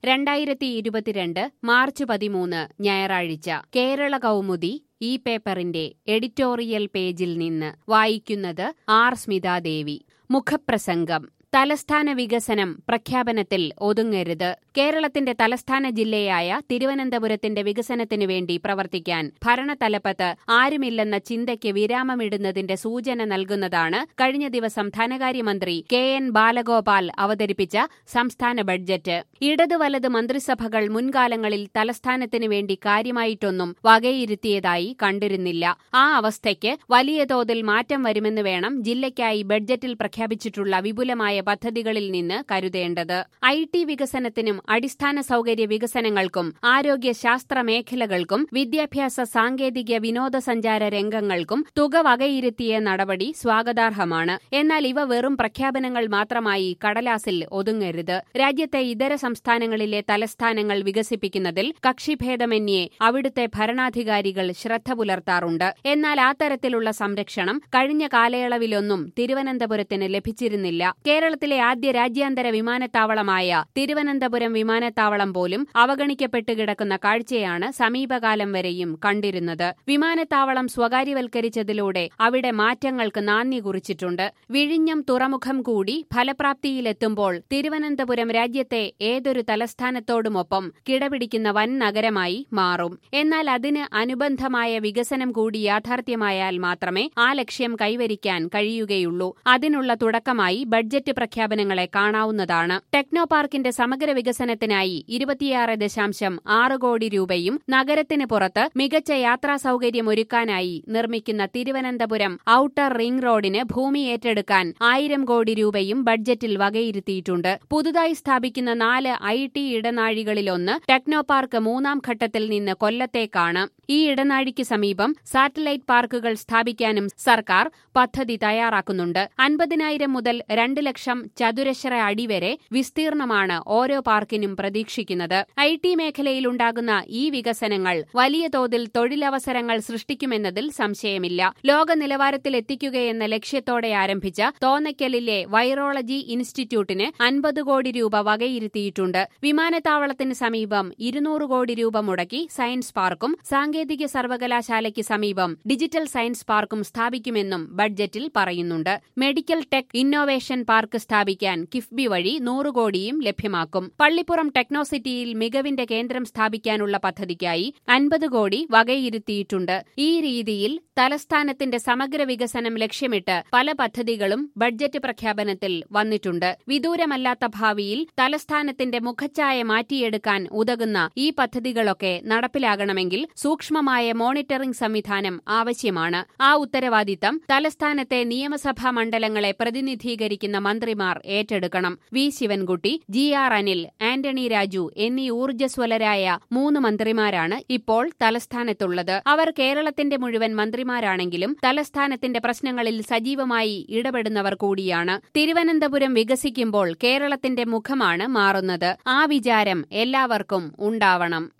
രണ്ടായിരത്തി ഇരുപത്തിരണ്ട് മാർച്ച് പതിമൂന്ന് ഞായറാഴ്ച കേരള കൗമുദി ഈ പേപ്പറിന്റെ എഡിറ്റോറിയൽ പേജിൽ നിന്ന് വായിക്കുന്നത് ആർ സ്മിതാദേവി മുഖപ്രസംഗം തലസ്ഥാന വികസനം പ്രഖ്യാപനത്തിൽ ഒതുങ്ങരുത് കേരളത്തിന്റെ തലസ്ഥാന ജില്ലയായ തിരുവനന്തപുരത്തിന്റെ വികസനത്തിനു വേണ്ടി പ്രവർത്തിക്കാൻ ഭരണതലപ്പത്ത് ആരുമില്ലെന്ന ചിന്തയ്ക്ക് വിരാമമിടുന്നതിന്റെ സൂചന നൽകുന്നതാണ് കഴിഞ്ഞ ദിവസം ധനകാര്യമന്ത്രി കെ എൻ ബാലഗോപാൽ അവതരിപ്പിച്ച സംസ്ഥാന ബഡ്ജറ്റ് ഇടതു വലത് മന്ത്രിസഭകൾ മുൻകാലങ്ങളിൽ തലസ്ഥാനത്തിനു വേണ്ടി കാര്യമായിട്ടൊന്നും വകയിരുത്തിയതായി കണ്ടിരുന്നില്ല ആ അവസ്ഥയ്ക്ക് വലിയ തോതിൽ മാറ്റം വരുമെന്ന് വേണം ജില്ലയ്ക്കായി ബഡ്ജറ്റിൽ പ്രഖ്യാപിച്ചിട്ടുള്ള വിപുലമായ പദ്ധതികളിൽ നിന്ന് കരുതേണ്ടത് ഐ ടി വികസനത്തിനും അടിസ്ഥാന സൗകര്യ വികസനങ്ങൾക്കും ആരോഗ്യ ശാസ്ത്ര മേഖലകൾക്കും വിദ്യാഭ്യാസ സാങ്കേതിക വിനോദസഞ്ചാര രംഗങ്ങൾക്കും തുക വകയിരുത്തിയ നടപടി സ്വാഗതാർഹമാണ് എന്നാൽ ഇവ വെറും പ്രഖ്യാപനങ്ങൾ മാത്രമായി കടലാസിൽ ഒതുങ്ങരുത് രാജ്യത്തെ ഇതര സംസ്ഥാനങ്ങളിലെ തലസ്ഥാനങ്ങൾ വികസിപ്പിക്കുന്നതിൽ കക്ഷിഭേദമന്യേ അവിടുത്തെ ഭരണാധികാരികൾ ശ്രദ്ധ പുലർത്താറുണ്ട് എന്നാൽ ആ തരത്തിലുള്ള സംരക്ഷണം കഴിഞ്ഞ കാലയളവിലൊന്നും തിരുവനന്തപുരത്തിന് ലഭിച്ചിരുന്നില്ല കേരളത്തിലെ ആദ്യ രാജ്യാന്തര വിമാനത്താവളമായ തിരുവനന്തപുരം വിമാനത്താവളം പോലും അവഗണിക്കപ്പെട്ടു കിടക്കുന്ന കാഴ്ചയാണ് സമീപകാലം വരെയും കണ്ടിരുന്നത് വിമാനത്താവളം സ്വകാര്യവൽക്കരിച്ചതിലൂടെ അവിടെ മാറ്റങ്ങൾക്ക് നാന്ദി കുറിച്ചിട്ടുണ്ട് വിഴിഞ്ഞം തുറമുഖം കൂടി ഫലപ്രാപ്തിയിലെത്തുമ്പോൾ തിരുവനന്തപുരം രാജ്യത്തെ ഏതൊരു തലസ്ഥാനത്തോടുമൊപ്പം കിടപിടിക്കുന്ന വൻ നഗരമായി മാറും എന്നാൽ അതിന് അനുബന്ധമായ വികസനം കൂടി യാഥാർത്ഥ്യമായാൽ മാത്രമേ ആ ലക്ഷ്യം കൈവരിക്കാൻ കഴിയുകയുള്ളൂ അതിനുള്ള തുടക്കമായി ബഡ്ജറ്റ് പ്രഖ്യാപനങ്ങളെ കാണാവുന്നതാണ് ടെക്നോ പാർക്കിന്റെ സമഗ്ര വികസനത്തിനായി ഇരുപത്തിയാറ് ദശാംശം ആറ് കോടി രൂപയും നഗരത്തിന് പുറത്ത് മികച്ച യാത്രാ സൗകര്യമൊരുക്കാനായി നിർമ്മിക്കുന്ന തിരുവനന്തപുരം ഔട്ടർ റിംഗ് റോഡിന് ഭൂമി ഏറ്റെടുക്കാൻ ആയിരം കോടി രൂപയും ബഡ്ജറ്റിൽ വകയിരുത്തിയിട്ടുണ്ട് പുതുതായി സ്ഥാപിക്കുന്ന നാല് ഐ ടി ഇടനാഴികളിലൊന്ന് ടെക്നോ പാർക്ക് മൂന്നാം ഘട്ടത്തിൽ നിന്ന് കൊല്ലത്തേക്കാണ് ഈ ഇടനാഴിക്ക് സമീപം സാറ്റലൈറ്റ് പാർക്കുകൾ സ്ഥാപിക്കാനും സർക്കാർ പദ്ധതി തയ്യാറാക്കുന്നുണ്ട് അൻപതിനായിരം മുതൽ രണ്ട് ലക്ഷം ചതുരശ്ര അടി വരെ വിസ്തീർണമാണ് ഓരോ പാർക്കിനും പ്രതീക്ഷിക്കുന്നത് ഐ ടി മേഖലയിലുണ്ടാകുന്ന ഈ വികസനങ്ങൾ വലിയ തോതിൽ തൊഴിലവസരങ്ങൾ സൃഷ്ടിക്കുമെന്നതിൽ സംശയമില്ല ലോക നിലവാരത്തിൽ എത്തിക്കുകയെന്ന ലക്ഷ്യത്തോടെ ആരംഭിച്ച തോന്നയ്ക്കലിലെ വൈറോളജി ഇൻസ്റ്റിറ്റ്യൂട്ടിന് അൻപത് കോടി രൂപ വകയിരുത്തിയിട്ടുണ്ട് വിമാനത്താവളത്തിന് സമീപം ഇരുന്നൂറ് കോടി രൂപ മുടക്കി സയൻസ് പാർക്കും സാങ്കേതിക സർവകലാശാലയ്ക്ക് സമീപം ഡിജിറ്റൽ സയൻസ് പാർക്കും സ്ഥാപിക്കുമെന്നും ബഡ്ജറ്റിൽ പറയുന്നുണ്ട് മെഡിക്കൽ ടെക് ഇന്നോവേഷൻ പാർക്ക് സ്ഥാപിക്കാൻ കിഫ്ബി വഴി നൂറ് കോടിയും ലഭ്യമാക്കും പള്ളിപ്പുറം ടെക്നോസിറ്റിയിൽ മികവിന്റെ കേന്ദ്രം സ്ഥാപിക്കാനുള്ള പദ്ധതിക്കായി അൻപത് കോടി വകയിരുത്തിയിട്ടുണ്ട് ഈ രീതിയിൽ തലസ്ഥാനത്തിന്റെ സമഗ്ര വികസനം ലക്ഷ്യമിട്ട് പല പദ്ധതികളും ബഡ്ജറ്റ് പ്രഖ്യാപനത്തിൽ വന്നിട്ടുണ്ട് വിദൂരമല്ലാത്ത ഭാവിയിൽ തലസ്ഥാനത്തിന്റെ മുഖച്ഛായ മാറ്റിയെടുക്കാൻ ഉതകുന്ന ഈ പദ്ധതികളൊക്കെ നടപ്പിലാകണമെങ്കിൽ സൂക്ഷ്മമായ മോണിറ്ററിംഗ് സംവിധാനം ആവശ്യമാണ് ആ ഉത്തരവാദിത്തം തലസ്ഥാനത്തെ നിയമസഭാ മണ്ഡലങ്ങളെ പ്രതിനിധീകരിക്കുന്ന മന്ത്രിമാർ ഏറ്റെടുക്കണം V Sivankutty G R Anil Antony Raju എന്നീ ഊർജ്ജസ്വലരായ മൂന്ന് മന്ത്രിമാരാണ് ഇപ്പോൾ തലസ്ഥാനത്തുള്ളത് അവർ കേരളത്തിന്റെ മുഴുവൻ മന്ത്രിമാരാണെങ്കിലും തലസ്ഥാനത്തിന്റെ പ്രശ്നങ്ങളിൽ സജീവമായി ഇടപെടുന്നവർ കൂടിയാണ് തിരുവനന്തപുരം വികസിക്കുമ്പോൾ കേരളത്തിന്റെ മുഖമാണ് മാറുന്നത് ആ വിചാരം എല്ലാവർക്കും ഉണ്ടാവണം